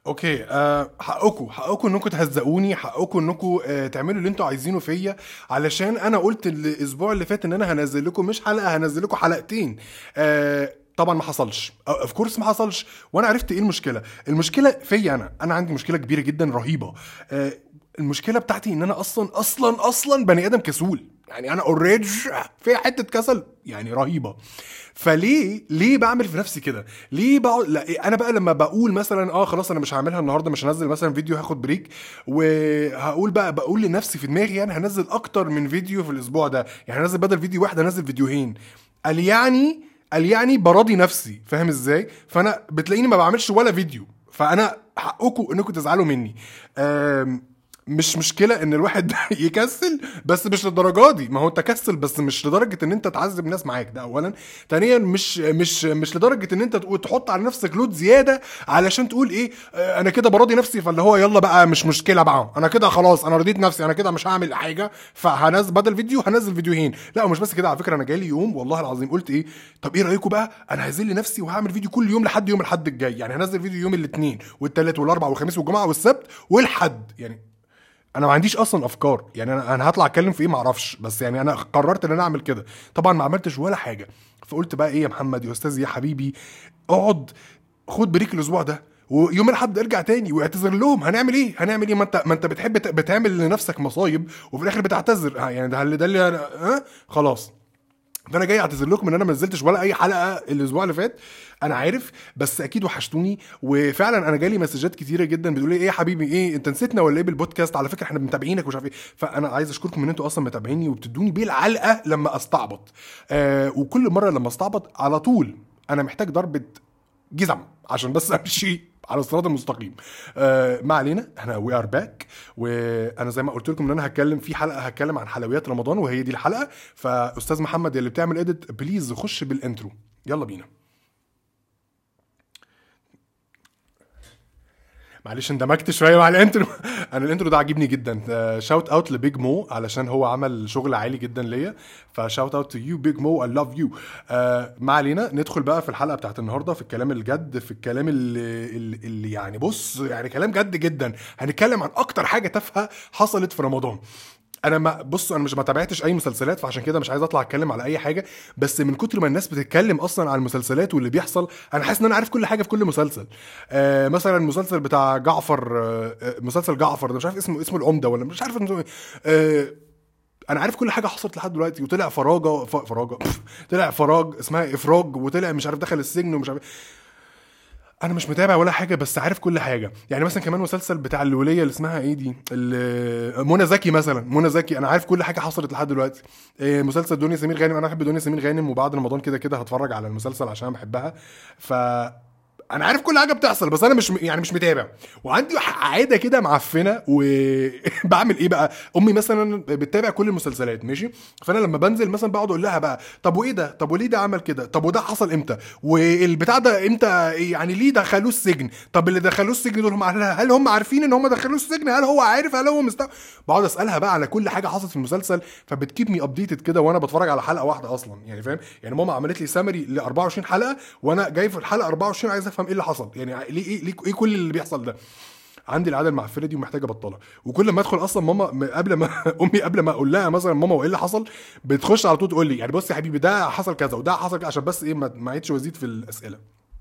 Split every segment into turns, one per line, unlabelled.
اوكي أه حقكم حقكم انكم تهزقوني حقكم انكم أه تعملوا اللي انتوا عايزينه فيا علشان انا قلت الاسبوع اللي فات ان انا هنزل لكم مش حلقه هنزل لكم حلقتين أه طبعا ما حصلش اوف كورس ما حصلش وانا عرفت ايه المشكله المشكله فيا انا انا عندي مشكله كبيره جدا رهيبه أه المشكله بتاعتي ان انا اصلا اصلا اصلا بني ادم كسول يعني انا اوريدي في حته كسل يعني رهيبه فليه ليه بعمل في نفسي كده ليه بقعد لا انا بقى لما بقول مثلا اه خلاص انا مش هعملها النهارده مش هنزل مثلا فيديو هاخد بريك وهقول بقى بقول لنفسي في دماغي يعني هنزل اكتر من فيديو في الاسبوع ده يعني هنزل بدل فيديو واحد هنزل فيديوهين قال يعني قال يعني براضي نفسي فاهم ازاي فانا بتلاقيني ما بعملش ولا فيديو فانا حقكم انكم تزعلوا مني آم مش مشكلة ان الواحد يكسل بس مش للدرجة دي ما هو انت كسل بس مش لدرجة ان انت تعذب ناس معاك ده اولا ثانيا مش مش مش لدرجة ان انت تقول تحط على نفسك لود زيادة علشان تقول ايه آه، انا كده براضي نفسي فاللي هو يلا بقى مش مشكلة بقى انا كده خلاص انا رضيت نفسي انا كده مش هعمل حاجة فهنزل بدل فيديو هنزل فيديوهين لا ومش بس كده على فكرة انا جالي يوم والله العظيم قلت ايه طب ايه رايكم بقى انا هذل نفسي وهعمل فيديو كل يوم لحد يوم الحد الجاي يعني هنزل فيديو يوم الاثنين والثلاث والاربع والخميس والجمعة والسبت والحد يعني انا ما عنديش اصلا افكار يعني انا انا هطلع اتكلم في ايه ما اعرفش بس يعني انا قررت ان انا اعمل كده طبعا ما عملتش ولا حاجه فقلت بقى ايه يا محمد يا استاذ يا حبيبي اقعد خد بريك الاسبوع ده ويوم الاحد ارجع تاني واعتذر لهم هنعمل ايه هنعمل ايه ما انت ما انت بتحب ت- بتعمل لنفسك مصايب وفي الاخر بتعتذر ها، يعني ده اللي ده اللي انا ها خلاص فانا جاي اعتذر لكم ان انا ما نزلتش ولا اي حلقه الاسبوع اللي فات انا عارف بس اكيد وحشتوني وفعلا انا جالي مسجات كتيره جدا بتقول لي ايه يا حبيبي ايه انت نسيتنا ولا ايه بالبودكاست على فكره احنا متابعينك ومش عارف ايه فانا عايز اشكركم ان انتوا اصلا متابعيني وبتدوني بالعلقه لما استعبط آه وكل مره لما استعبط على طول انا محتاج ضربه جزم عشان بس امشي على الصراط المستقيم آه ما علينا احنا وي ار باك وانا زي ما قلت لكم ان انا هتكلم في حلقه هتكلم عن حلويات رمضان وهي دي الحلقه فاستاذ محمد اللي بتعمل اديت بليز خش بالانترو يلا بينا معلش اندمجت شويه مع الانترو انا الانترو ده عاجبني جدا شاوت اوت لبيج مو علشان هو عمل شغل عالي جدا ليا فشاوت اوت تو يو بيج مو اي لاف يو ما علينا ندخل بقى في الحلقه بتاعت النهارده في الكلام الجد في الكلام اللي, اللي اللي يعني بص يعني كلام جد جدا هنتكلم عن اكتر حاجه تافهه حصلت في رمضان انا ما بص انا مش ما تابعتش اي مسلسلات فعشان كده مش عايز اطلع اتكلم على اي حاجه بس من كتر ما الناس بتتكلم اصلا على المسلسلات واللي بيحصل انا حاسس ان انا عارف كل حاجه في كل مسلسل آه مثلا المسلسل بتاع جعفر آه آه، مسلسل جعفر ده مش عارف اسمه اسمه العمده ولا مش عارف اسمه ايه آه انا عارف كل حاجه حصلت لحد دلوقتي وطلع فراجه ف- فراجه طلع فراج اسمها افراج وطلع مش عارف دخل السجن ومش عارف انا مش متابع ولا حاجه بس عارف كل حاجه يعني مثلا كمان مسلسل بتاع الوليه اللي اسمها ايه دي اللي- منى زكي مثلا منى زكي انا عارف كل حاجه حصلت لحد دلوقتي إيه، مسلسل دنيا سمير غانم انا بحب دنيا سمير غانم وبعد رمضان كده كده هتفرج على المسلسل عشان أنا بحبها ف انا عارف كل حاجه بتحصل بس انا مش يعني مش متابع وعندي عاده كده معفنه وبعمل ايه بقى امي مثلا بتتابع كل المسلسلات ماشي فانا لما بنزل مثلا بقعد اقول لها بقى طب وايه ده طب وليه ده عمل كده طب وده حصل امتى والبتاع ده امتى يعني ليه دخلوه السجن طب اللي دخلوه السجن دول هم هل هم عارفين ان هم دخلوه السجن هل هو عارف هل هو مست بقعد اسالها بقى على كل حاجه حصلت في المسلسل فبتكيب مي ابديتد كده وانا بتفرج على حلقه واحده اصلا يعني فاهم يعني ماما عملت لي سامري ل 24 حلقه وانا جاي في الحلقه 24 عايز افهم ايه اللي حصل يعني ليه ايه ليه ايه كل اللي بيحصل ده عندي العاده المعفنه دي ومحتاج ابطلها وكل ما ادخل اصلا ماما م- قبل ما امي قبل ما اقول لها مثلا ماما وايه اللي حصل بتخش على طول تقول لي يعني بص يا حبيبي ده حصل كذا وده حصل كذا عشان بس ايه ما ما عيدش وازيد في الاسئله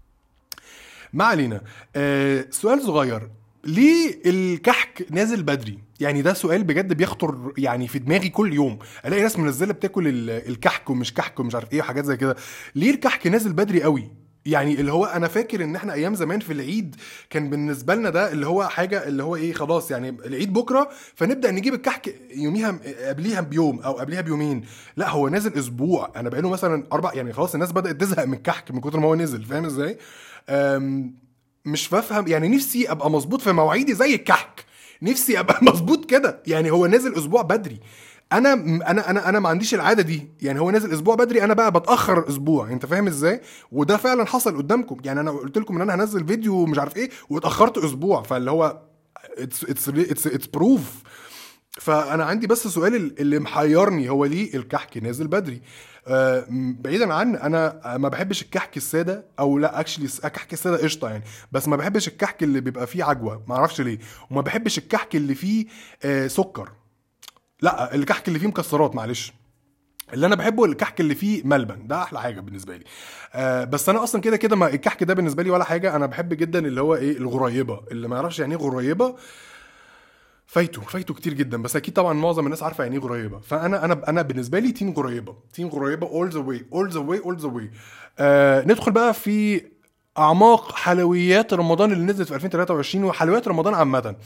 ما علينا آه سؤال صغير ليه الكحك نازل بدري يعني ده سؤال بجد بيخطر يعني في دماغي كل يوم الاقي ناس منزله بتاكل ال- الكحك ومش كحك ومش عارف ايه وحاجات زي كده ليه الكحك نازل بدري قوي يعني اللي هو انا فاكر ان احنا ايام زمان في العيد كان بالنسبه لنا ده اللي هو حاجه اللي هو ايه خلاص يعني العيد بكره فنبدا نجيب الكحك يوميها قبليها بيوم او قبليها بيومين لا هو نازل اسبوع انا بقاله مثلا اربع يعني خلاص الناس بدات تزهق من الكحك من كتر ما هو نزل فاهم ازاي أم، مش بفهم يعني نفسي ابقى مظبوط في مواعيدي زي الكحك نفسي ابقى مظبوط كده يعني هو نازل اسبوع بدري انا انا انا انا ما عنديش العاده دي يعني هو نازل اسبوع بدري انا بقى بتاخر اسبوع انت فاهم ازاي وده فعلا حصل قدامكم يعني انا قلت لكم ان انا هنزل فيديو مش عارف ايه واتاخرت اسبوع فاللي هو اتس اتس اتس اتس بروف فانا عندي بس سؤال اللي محيرني هو ليه الكحك نازل بدري آه م- بعيدا عن انا ما بحبش الكحك الساده او لا اكشلي كحك الساده قشطه يعني بس ما بحبش الكحك اللي بيبقى فيه عجوه ما اعرفش ليه وما بحبش الكحك اللي فيه آه سكر لا الكحك اللي فيه مكسرات معلش اللي انا بحبه الكحك اللي فيه ملبن ده احلى حاجه بالنسبه لي آه بس انا اصلا كده كده ما الكحك ده بالنسبه لي ولا حاجه انا بحب جدا اللي هو ايه الغريبه اللي ما يعرفش يعني ايه غريبه فايته فايته كتير جدا بس اكيد طبعا معظم الناس عارفه يعني ايه غريبه فانا انا انا بالنسبه لي تيم غريبه تيم غريبه اول ذا واي اول ذا واي اول ذا واي ندخل بقى في اعماق حلويات رمضان اللي نزلت في 2023 وحلويات رمضان عامه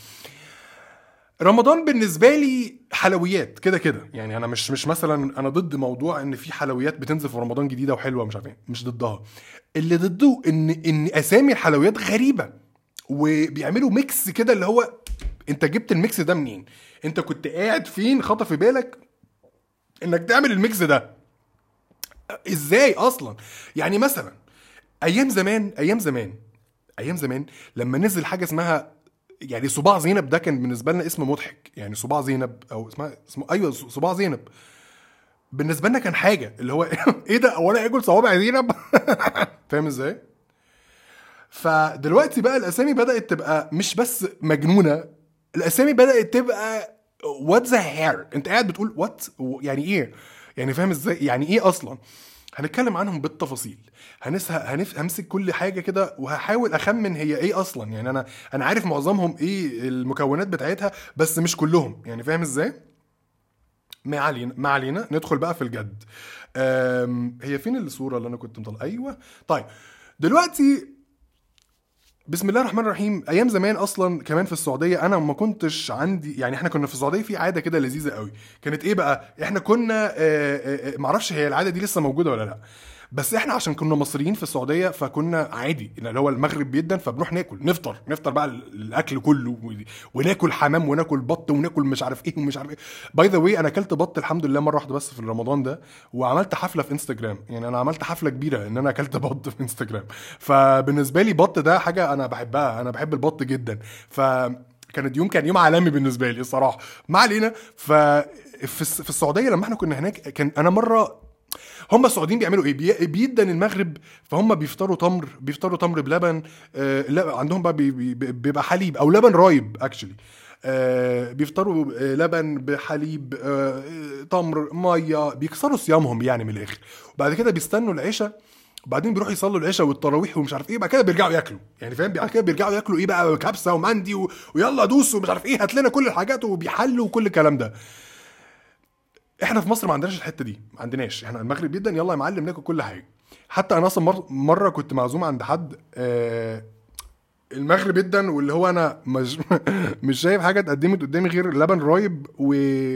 رمضان بالنسبه لي حلويات كده كده يعني انا مش مش مثلا انا ضد موضوع ان في حلويات بتنزل في رمضان جديده وحلوه مش عارف ايه مش ضدها اللي ضده ان ان اسامي الحلويات غريبه وبيعملوا ميكس كده اللي هو انت جبت الميكس ده منين انت كنت قاعد فين خطر في بالك انك تعمل الميكس ده ازاي اصلا يعني مثلا ايام زمان ايام زمان ايام زمان لما نزل حاجه اسمها يعني صباع زينب ده كان بالنسبه لنا اسم مضحك يعني صباع زينب او اسمها اسمه ايوه صباع زينب بالنسبه لنا كان حاجه اللي هو ايه ده هو انا اكل صوابع زينب فاهم ازاي فدلوقتي بقى الاسامي بدات تبقى مش بس مجنونه الاسامي بدات تبقى وات ذا هير انت قاعد بتقول وات يعني ايه يعني فاهم ازاي يعني ايه اصلا هنتكلم عنهم بالتفاصيل هنسه هنف... همسك كل حاجه كده وهحاول اخمن هي ايه اصلا يعني انا انا عارف معظمهم ايه المكونات بتاعتها بس مش كلهم يعني فاهم ازاي ما علينا ما علينا ندخل بقى في الجد أم... هي فين الصوره اللي انا كنت مطلع ايوه طيب دلوقتي بسم الله الرحمن الرحيم ايام زمان اصلا كمان في السعوديه انا ما كنتش عندي يعني احنا كنا في السعوديه في عاده كده لذيذه قوي كانت ايه بقى احنا كنا آه، آه، آه، معرفش هي العاده دي لسه موجوده ولا لا بس احنا عشان كنا مصريين في السعوديه فكنا عادي اللي هو المغرب جدا فبنروح ناكل نفطر نفطر بقى الاكل كله و- وناكل حمام وناكل بط وناكل مش عارف ايه ومش عارف ايه باي ذا واي انا اكلت بط الحمد لله مره واحده بس في رمضان ده وعملت حفله في انستجرام يعني انا عملت حفله كبيره ان انا اكلت بط في انستجرام فبالنسبه لي بط ده حاجه انا بحبها انا بحب البط جدا ف كان يوم كان يوم عالمي بالنسبه لي الصراحه ما علينا ف في الس- في السعوديه لما احنا كنا هناك كان انا مره هم السعوديين بيعملوا ايه؟ بي- بيدن المغرب فهم بيفطروا تمر بيفطروا تمر بلبن آه لا عندهم بقى بي بي بيبقى حليب او لبن رايب اكشلي آه بيفطروا آه لبن بحليب آه تمر ميه بيكسروا صيامهم يعني من الاخر وبعد كده بيستنوا العشاء وبعدين بيروحوا يصلوا العشاء والتراويح ومش عارف ايه بعد كده بيرجعوا ياكلوا يعني فاهم بعد كده بيرجعوا ياكلوا ايه بقى كبسه ومندي و... ويلا دوس ومش عارف ايه هات لنا كل الحاجات وبيحلوا وكل الكلام ده احنا في مصر ما عندناش الحته دي ما عندناش احنا المغرب جدا يلا يا معلم ناكل كل حاجه حتى انا اصلا مر- مره كنت معزوم عند حد آه المغرب جدا واللي هو انا مش, مش شايف حاجه اتقدمت قدامي غير لبن رايب و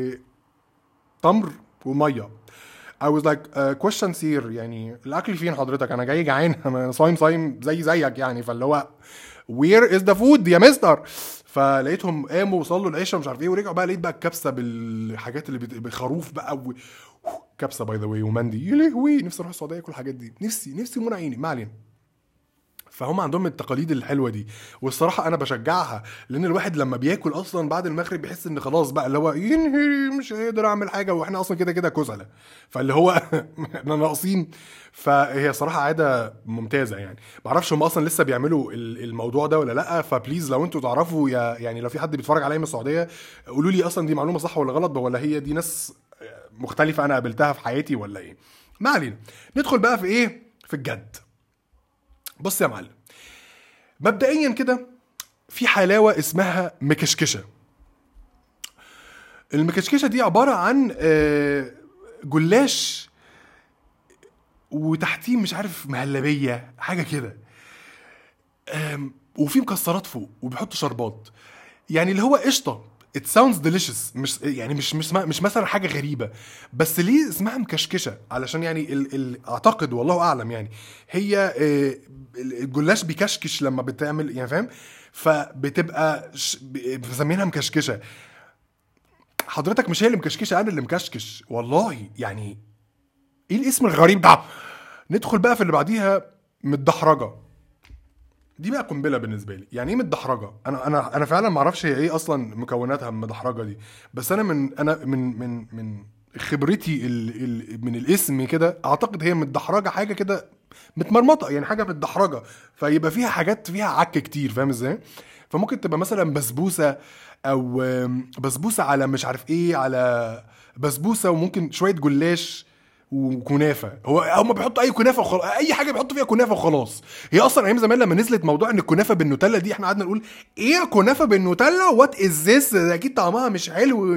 تمر وميه I was like uh, questions here يعني الاكل فين حضرتك انا جاي جعان انا صايم صايم زي زيك يعني فاللي هو where is the food يا مستر فلقيتهم قاموا وصلوا العشاء ومش عارف ايه ورجعوا بقى لقيت بقى الكبسه بالحاجات اللي بت- بالخروف بقى و... كبسه باي ذا واي ومندي يا لهوي نفسي اروح السعوديه اكل الحاجات دي نفسي نفسي منى عيني ما علينا فهم عندهم التقاليد الحلوه دي والصراحه انا بشجعها لان الواحد لما بياكل اصلا بعد المغرب بيحس ان خلاص بقى اللي هو ينهي مش قادر اعمل حاجه واحنا اصلا كده كده كسله فاللي هو احنا ناقصين فهي صراحه عاده ممتازه يعني معرفش هم اصلا لسه بيعملوا ال- الموضوع ده ولا لا فبليز لو انتوا تعرفوا يا يعني لو في حد بيتفرج عليا من السعوديه قولوا لي اصلا دي معلومه صح ولا غلط ولا هي دي ناس مختلفه انا قابلتها في حياتي ولا ايه ما علينا ندخل بقى في ايه في الجد بص يا معلم مبدئيا كده في حلاوه اسمها مكشكشه المكشكشه دي عباره عن آه، جلاش وتحتيه مش عارف مهلبيه حاجه كده آم، وفي مكسرات فوق وبيحطوا شربات يعني اللي هو قشطه it sounds delicious مش يعني مش مش مش مثلا حاجه غريبه بس ليه اسمها مكشكشه علشان يعني ال ال اعتقد والله اعلم يعني هي آه، الجلاش بيكشكش لما بتعمل يعني فاهم فبتبقى ش- ب- مسمينها مكشكشه حضرتك مش هي اللي مكشكشه انا اللي مكشكش والله يعني ايه الاسم الغريب ده ندخل بقى في اللي بعديها متدحرجه دي بقى قنبله بالنسبه لي يعني ايه متدحرجه انا انا انا فعلا ما اعرفش هي ايه اصلا مكوناتها المدحرجه دي بس انا من انا من من من خبرتي ال ال من الاسم كده اعتقد هي متدحرجه حاجه كده متمرمطه يعني حاجه متدحرجه فيبقى فيها حاجات فيها عك كتير فاهم ازاي فممكن تبقى مثلا بسبوسه او آم، بسبوسه على مش عارف ايه على بسبوسه وممكن شويه جلاش وكنافه هو هم بيحطوا اي كنافه وخلاص اي حاجه بيحطوا فيها كنافه وخلاص هي اصلا ايام زمان لما نزلت موضوع ان الكنافه بالنوتيلا دي احنا قعدنا نقول ايه كنافه بالنوتيلا وات از ذس اكيد طعمها مش حلو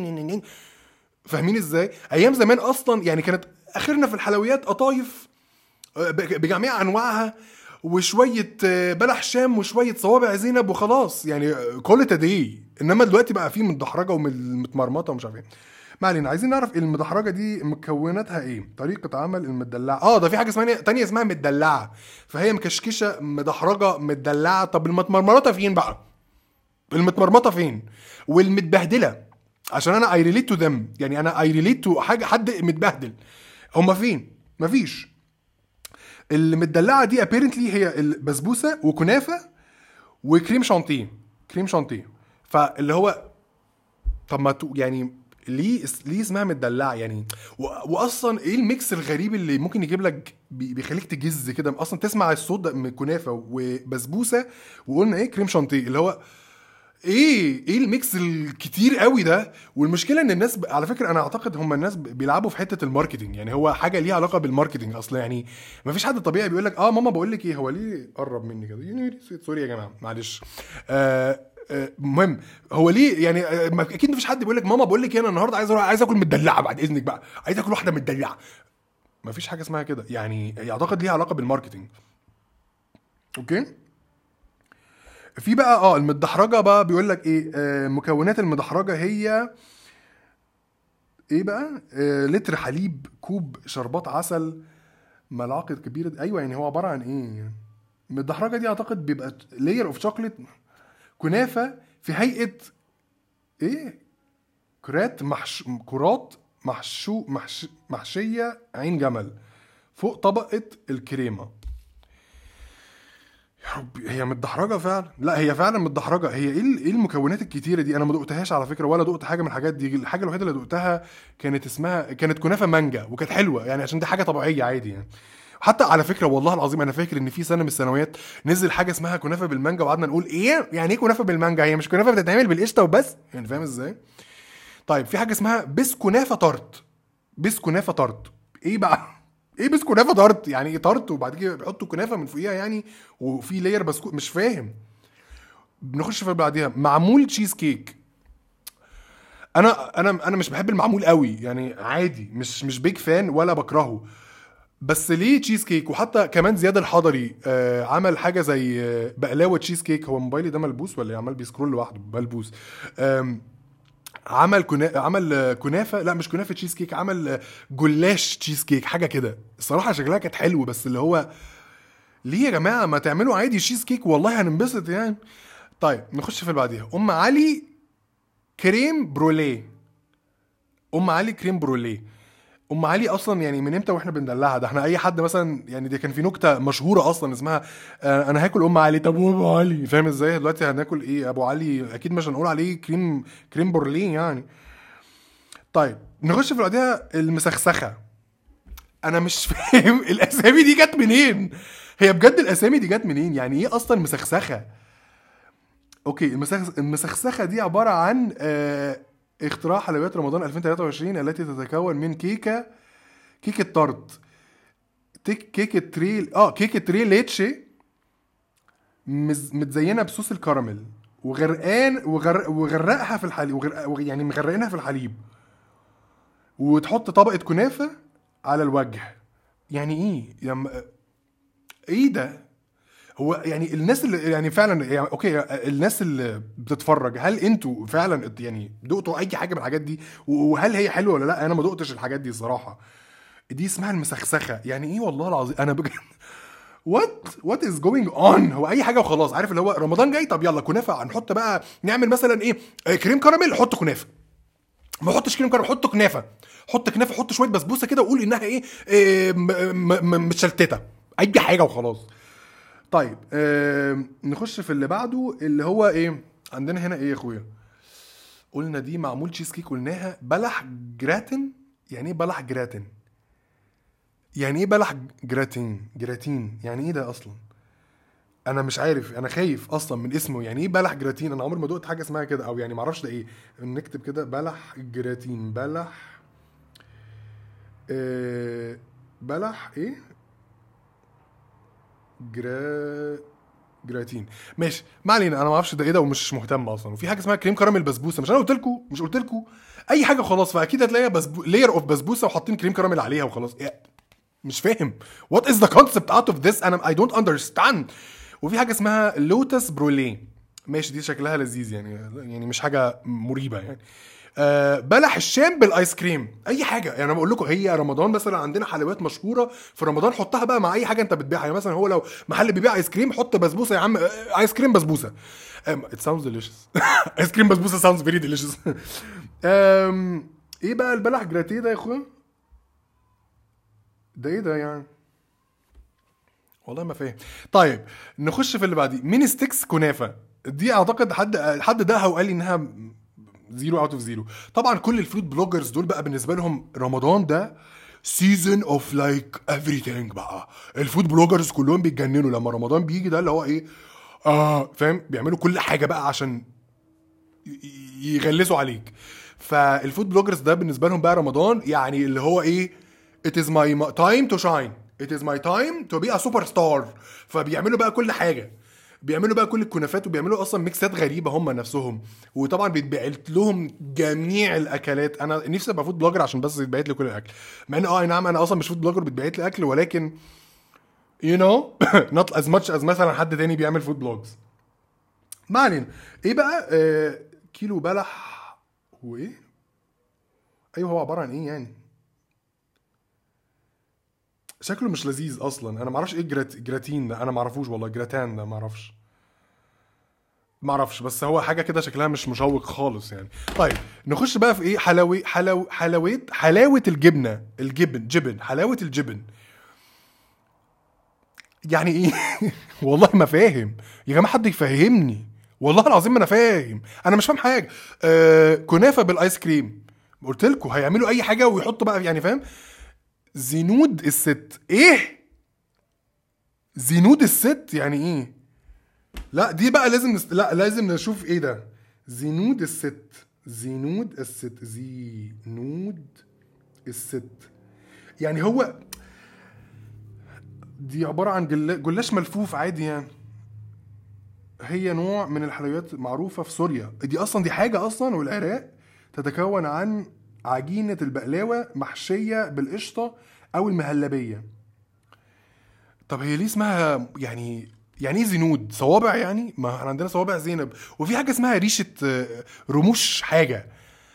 فاهمين ازاي ايام زمان اصلا يعني كانت اخرنا في الحلويات قطايف آه، ب- بجميع انواعها وشويه آه، بلح شام وشويه صوابع زينب وخلاص يعني كل دي انما دلوقتي بقى فيه متدحرجه ومتمرمطه ومش عارف ايه ما علينا عايزين نعرف المدحرجه دي مكوناتها ايه طريقه عمل المدلعه اه ده في حاجه اسمها تانية اسمها مدلعه فهي مكشكشه مدحرجه مدلعه طب المتمرمطه فين بقى المتمرمطه فين والمتبهدله عشان انا اي ريليت تو ذم يعني انا اي ريليت تو حاجه حد متبهدل هما فين مفيش المدلعه دي ابيرنتلي هي البسبوسه وكنافه وكريم شانتيه كريم شانتيه فاللي هو طب ما تو يعني ليه اس- ليه اسمها مدلعه يعني و... واصلا ايه الميكس الغريب اللي ممكن يجيب لك بي- بيخليك تجز كده اصلا تسمع الصوت ده من كنافه وبسبوسه وقلنا ايه كريم شانتيه اللي هو ايه ايه الميكس الكتير قوي ده والمشكله ان الناس ب... على فكره انا اعتقد هم الناس ب- بيلعبوا في حته الماركتنج يعني هو حاجه ليها علاقه بالماركتنج اصلا يعني ما فيش حد طبيعي بيقول لك اه ماما بقول لك ايه هو ليه قرب مني كده يعني سوري يا جماعه معلش آه آه، مهم هو ليه يعني آه، ما- اكيد مفيش حد بيقول لك ماما بقول لك ايه انا النهارده عايز اروح عايز اكل مدلعه بعد اذنك بقى عايز اكل واحده مدلعه مفيش حاجه اسمها كده يعني اعتقد ليها علاقه بالماركتنج اوكي في بقى اه المدحرجه بقى بيقول لك ايه آه مكونات المدحرجه هي ايه بقى آه لتر حليب كوب شربات عسل ملعقه كبيره ايوه يعني هو عباره عن ايه المدحرجه دي اعتقد بيبقى لاير اوف شوكليت كنافه في هيئه ايه كرات محش كرات محشو محش محشيه عين جمل فوق طبقه الكريمه يا ربي هي متدحرجه فعلا لا هي فعلا متدحرجه هي ايه ال- ايه المكونات الكتيره دي انا ما دقتهاش على فكره ولا دقت حاجه من الحاجات دي الحاجه الوحيده اللي دقتها كانت اسمها كانت كنافه مانجا وكانت حلوه يعني عشان دي حاجه طبيعيه عادي يعني حتى على فكره والله العظيم انا فاكر ان في سنه من السنوات نزل حاجه اسمها كنافه بالمانجا وقعدنا نقول ايه يعني ايه كنافه بالمانجا هي مش كنافه بتتعمل بالقشطه وبس يعني فاهم ازاي طيب في حاجه اسمها بسكنافه طرت بسكنافه طرت ايه بقى ايه بسكنافه طرت يعني ايه طرت وبعد كده بيحطوا كنافه من فوقيها يعني وفي لاير بسكوت مش فاهم بنخش في اللي بعديها معمول تشيز كيك انا انا انا مش بحب المعمول قوي يعني عادي مش مش بيج فان ولا بكرهه بس ليه تشيز كيك وحتى كمان زياد الحضري آه عمل حاجه زي آه بقلاوه تشيز كيك هو موبايلي ده ملبوس ولا إيه؟ عمال بيسكرول لوحده ملبوس آم، عمل كنا... عمل آه، كنافه لا مش كنافه تشيز كيك عمل آه، جلاش تشيز كيك حاجه كده الصراحه شكلها كانت حلو بس اللي هو ليه يا جماعه ما تعملوا عادي تشيز كيك والله هننبسط يعني طيب نخش في اللي بعديها ام علي كريم بروليه ام علي كريم بروليه ام علي اصلا يعني من امتى واحنا بندلعها ده احنا اي حد مثلا يعني دي كان في نكته مشهوره اصلا اسمها آه انا هاكل ام علي طب وابو علي فاهم ازاي دلوقتي هناكل ايه ابو علي اكيد مش هنقول عليه كريم كريم برلين يعني طيب نخش في بعدها المسخسخه انا مش فاهم الاسامي دي جت منين هي بجد الاسامي دي جت منين يعني ايه اصلا مسخسخه اوكي المسخ... المسخسخه دي عباره عن آه اختراع حلويات رمضان 2023 التي تتكون من كيكه كيكه طرد تيك كيكه تري اه كيكه تري ليتشي مز... متزينه بصوص الكراميل وغرقان وغر... وغرقها في الحليب وغر... يعني مغرقينها في الحليب وتحط طبقه كنافه على الوجه يعني ايه لما ايه ده هو يعني الناس اللي يعني فعلا يعني اوكي الناس اللي بتتفرج هل انتوا فعلا يعني دقتوا اي حاجه من الحاجات دي وهل هي حلوه ولا لا انا ما دقتش الحاجات دي الصراحه دي اسمها المسخسخه يعني ايه والله العظيم انا بجد وات وات از جوينج اون هو اي حاجه وخلاص عارف اللي هو رمضان جاي طب يلا كنافه هنحط بقى نعمل مثلا ايه آه، كريم كراميل حط كنافه ما حطش كريم كراميل حط كنافه حط كنافه حط شويه بسبوسه كده وقول انها ايه, إيه م- م- م- متشلتته اي حاجه وخلاص طيب آه نخش في اللي بعده اللي هو ايه عندنا هنا ايه يا اخويا قلنا دي معمول تشيز كيك قلناها بلح جراتين يعني ايه بلح جراتين يعني ايه بلح جراتين جراتين يعني ايه ده اصلا انا مش عارف انا خايف اصلا من اسمه يعني ايه بلح جراتين انا عمري ما دقت حاجه اسمها كده او يعني ما اعرفش ده ايه نكتب كده بلح جراتين بلح آه بلح ايه جرا جراتين ماشي ما علينا انا ما اعرفش ده ايه ده ومش مهتم اصلا وفي حاجه اسمها كريم كراميل بسبوسه مش انا قلت لكم مش قلت لكم اي حاجه خلاص فاكيد هتلاقيها بسبو... لير اوف بسبوسه وحاطين كريم كراميل عليها وخلاص إيه؟ مش فاهم وات از ذا كونسبت اوت اوف ذس انا اي دونت اندرستاند وفي حاجه اسمها لوتس بروليه ماشي دي شكلها لذيذ يعني يعني مش حاجه مريبه يعني آه بلح الشام بالايس كريم اي حاجه يعني انا بقول لكم هي رمضان مثلا عندنا حلويات مشهوره في رمضان حطها بقى مع اي حاجه انت بتبيعها يعني مثلا هو لو محل بيبيع ايس كريم حط بسبوسه يا عم آه، ايس كريم بسبوسه ات ساوندز ديليشس ايس كريم بسبوسه ساوندز فيري ديليشس ايه بقى البلح جراتيه ده يا اخويا ده ايه ده يعني والله ما فاهم طيب نخش في اللي بعديه ميني ستيكس كنافه دي اعتقد حد حد دقها وقال لي انها زيرو اوت اوف زيرو طبعا كل الفود بلوجرز دول بقى بالنسبه لهم رمضان ده سيزون اوف لايك everything بقى الفود بلوجرز كلهم بيتجننوا لما رمضان بيجي ده اللي هو ايه اه فاهم بيعملوا كل حاجه بقى عشان ي- يغلسوا عليك فالفود بلوجرز ده بالنسبه لهم بقى رمضان يعني اللي هو ايه it is my time to shine it is my time to be a superstar فبيعملوا بقى كل حاجه بيعملوا بقى كل الكنافات وبيعملوا اصلا ميكسات غريبه هم نفسهم وطبعا بيتبعت لهم جميع الاكلات انا نفسي ابقى فود بلوجر عشان بس يتبعت لي كل الاكل مع ان اه أي نعم انا اصلا مش فود بلوجر بيتبعت لي اكل ولكن you know not as much as مثلا حد تاني بيعمل فود بلوجز ما علينا ايه بقى آه كيلو بلح هو ايه ايوه هو عباره عن ايه يعني شكله مش لذيذ اصلا انا ما اعرفش ايه جرات... جراتين ده انا ما اعرفوش والله جراتان ده ما اعرفش ما اعرفش بس هو حاجه كده شكلها مش مشوق خالص يعني طيب نخش بقى في ايه حلاوي حلاو حلاوه حلاوه الجبنه الجبن جبن حلاوه الجبن يعني ايه والله ما فاهم يا جماعه حد يفهمني والله العظيم ما انا فاهم انا مش فاهم حاجه آه كنافه بالايس كريم قلت لكم هيعملوا اي حاجه ويحطوا بقى يعني فاهم زنود الست ايه زنود الست يعني ايه لا دي بقى لازم نست... لا لازم نشوف ايه ده زنود الست زنود الست زنود الست يعني هو دي عبارة عن جلا- جلاش ملفوف عادي يعني هي نوع من الحلويات معروفة في سوريا دي أصلا دي حاجة أصلا والعراق تتكون عن عجينة البقلاوة محشية بالقشطة أو المهلبية طب هي ليه اسمها يعني يعني ايه زنود صوابع يعني ما احنا عندنا صوابع زينب وفي حاجه اسمها ريشه آه، رموش حاجه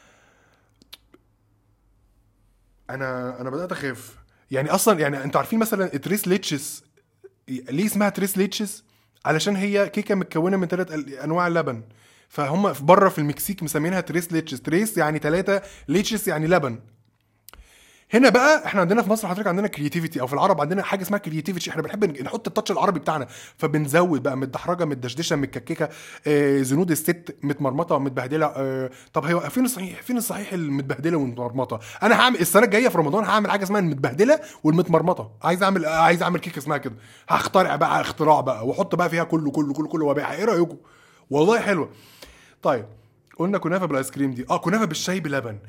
انا انا بدات اخاف يعني اصلا يعني انتوا عارفين مثلا تريس ليتشس ليه اسمها تريس ليتشس علشان هي كيكه متكونه من ثلاث انواع لبن فهم في بره في المكسيك مسمينها تريس ليتشس تريس يعني ثلاثه ليتشس يعني لبن هنا بقى احنا عندنا في مصر حضرتك عندنا كرياتيفيتي او في العرب عندنا حاجه اسمها كرياتيفيتي احنا بنحب نحط التاتش العربي بتاعنا فبنزود بقى متدحرجه متدشدشه متكككه آه زنود الست متمرمطه ومتبهدله آه طب هي فين الصحيح فين الصحيح المتبهدله والمتمرمطه انا هعمل السنه الجايه في رمضان هعمل حاجه اسمها المتبهدله والمتمرمطه عايز اعمل آه عايز اعمل كيكه اسمها كده هخترع بقى اختراع بقى واحط بقى فيها كله كله كله كله وابيعها ايه رايكم والله حلوه طيب قلنا كنافه بالايس كريم دي اه كنافه بالشاي بلبن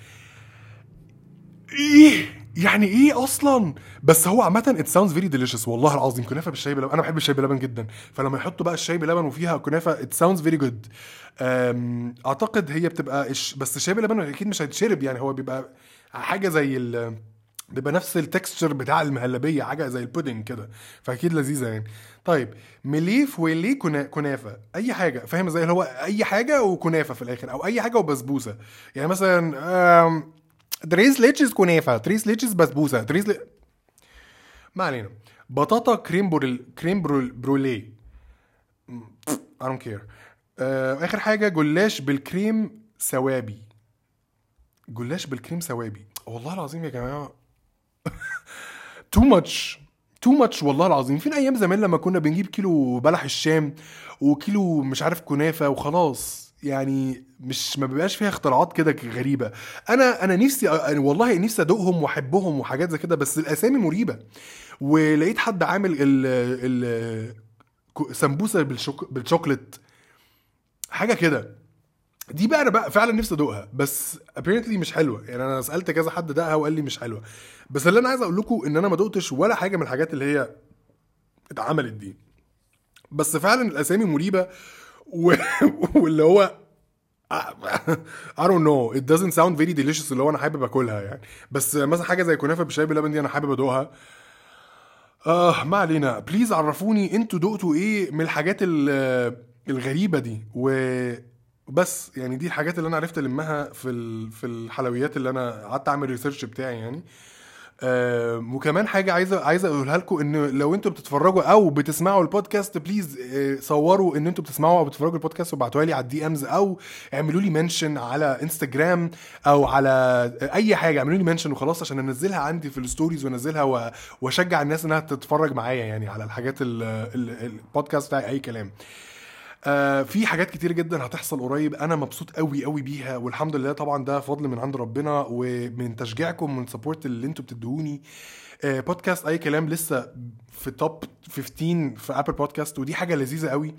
ايه يعني ايه اصلا بس هو عامه ات ساوندز فيري ديليشس والله العظيم كنافه بالشاي بلبن انا بحب الشاي بلبن جدا فلما يحطوا بقى الشاي بلبن وفيها كنافه ات ساوندز فيري جود اعتقد هي بتبقى إش بس الشاي بلبن اكيد مش هيتشرب يعني هو بيبقى حاجه زي ال بيبقى نفس التكستشر بتاع المهلبيه حاجه زي البودنج كده فاكيد لذيذه يعني طيب مليف وليه كنا- كنافه اي حاجه فاهم ازاي اللي هو اي حاجه وكنافه في الاخر او اي حاجه وبسبوسه يعني مثلا آم، تريس ليتشز كنافه تريس ليتشز بسبوسه تريس ل... ما علينا بطاطا كريم برول كريم برول بروليه م، I don't care آه، اخر حاجه جلاش بالكريم سوابي جلاش بالكريم سوابي والله العظيم يا جماعه تو ماتش تو ماتش والله العظيم فين ايام زمان لما كنا بنجيب كيلو بلح الشام وكيلو مش عارف كنافه وخلاص يعني مش ما بيبقاش فيها اختراعات كده غريبه انا انا نفسي أنا والله نفسي ادوقهم واحبهم وحاجات زي كده بس الاسامي مريبه ولقيت حد عامل ال ال سمبوسه بالشوك بالشوكليت حاجه كده دي بقى انا بقى فعلا نفسي ادوقها بس apparently مش حلوه يعني انا سالت كذا حد دقها وقال لي مش حلوه بس اللي انا عايز اقول لكم ان انا ما دقتش ولا حاجه من الحاجات اللي هي اتعملت دي بس فعلا الاسامي مريبه و... واللي هو I don't know it doesn't sound very delicious اللي هو انا حابب اكلها يعني بس مثلا حاجه زي كنافه بالشاي باللبن دي انا حابب ادوقها اه ما علينا بليز عرفوني انتوا دقتوا ايه من الحاجات ال- الغريبه دي وبس يعني دي الحاجات اللي انا عرفت المها في ال- في الحلويات اللي انا قعدت اعمل ريسيرش بتاعي يعني آه وكمان حاجه عايزه عايزه اقولها لكم ان لو انتوا بتتفرجوا او بتسمعوا البودكاست بليز آه صوروا ان انتوا بتسمعوا او بتتفرجوا البودكاست وابعتوها لي على الدي امز او اعملوا لي منشن على انستجرام او على اي حاجه اعملوا لي منشن وخلاص عشان انزلها عندي في الستوريز وانزلها و- واشجع الناس انها تتفرج معايا يعني على الحاجات ال- ال- البودكاست بتاعي اي كلام آه في حاجات كتير جدا هتحصل قريب انا مبسوط قوي قوي بيها والحمد لله طبعا ده فضل من عند ربنا ومن تشجيعكم ومن سبورت اللي انتوا بتدوني آه بودكاست اي كلام لسه في توب 15 في ابل بودكاست ودي حاجه لذيذه قوي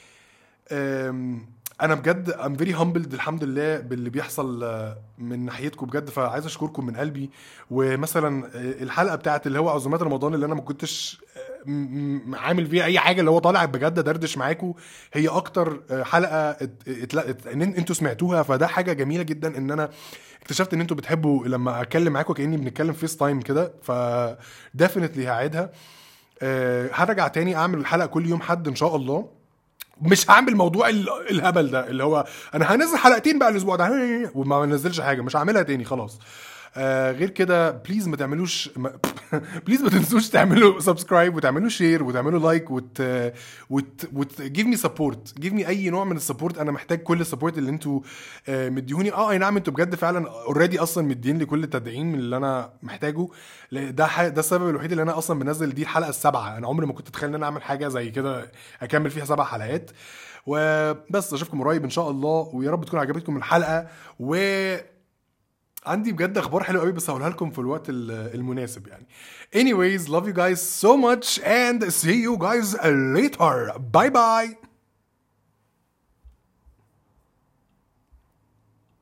أم، انا بجد ام فيري همبلد الحمد لله باللي بيحصل آه، من ناحيتكم بجد فعايز اشكركم من قلبي ومثلا آه، الحلقه بتاعت اللي هو عزومات رمضان اللي انا ما كنتش آه، م- م- عامل فيها اي حاجه اللي هو طالع بجد دردش معاكم هي اكتر آه، حلقه ات- ات- ات- ان انتوا سمعتوها فده حاجه جميله جدا ان انا اكتشفت ان انتوا بتحبوا لما اتكلم معاكم كاني بنتكلم فيس تايم كده ف ديفنتلي هعيدها آه، هرجع تاني اعمل الحلقه كل يوم حد ان شاء الله مش هعمل موضوع ال- الهبل ده اللي هو انا هنزل حلقتين بقى الاسبوع ده وما بنزلش حاجه مش هعملها تاني خلاص آه غير كده بليز ما تعملوش ما بليز ما تنسوش تعملوا سبسكرايب وتعملوا شير وتعملوا لايك وت وت وت جيف مي سبورت جيف مي اي نوع من السبورت انا محتاج كل السبورت اللي انتوا آه مديهوني اه اي نعم انتوا بجد فعلا اوريدي اصلا مدين لي كل التدعيم من اللي انا محتاجه ل- ده ح- ده السبب الوحيد اللي انا اصلا بنزل دي الحلقه السابعه انا عمري ما كنت اتخيل ان انا اعمل حاجه زي كده اكمل فيها سبع حلقات وبس اشوفكم قريب ان شاء الله ويا رب تكون عجبتكم الحلقه و عندي بجد اخبار حلوه قوي بس هقولها لكم في الوقت ال- المناسب يعني anyways love you guys so much and see you guys later bye bye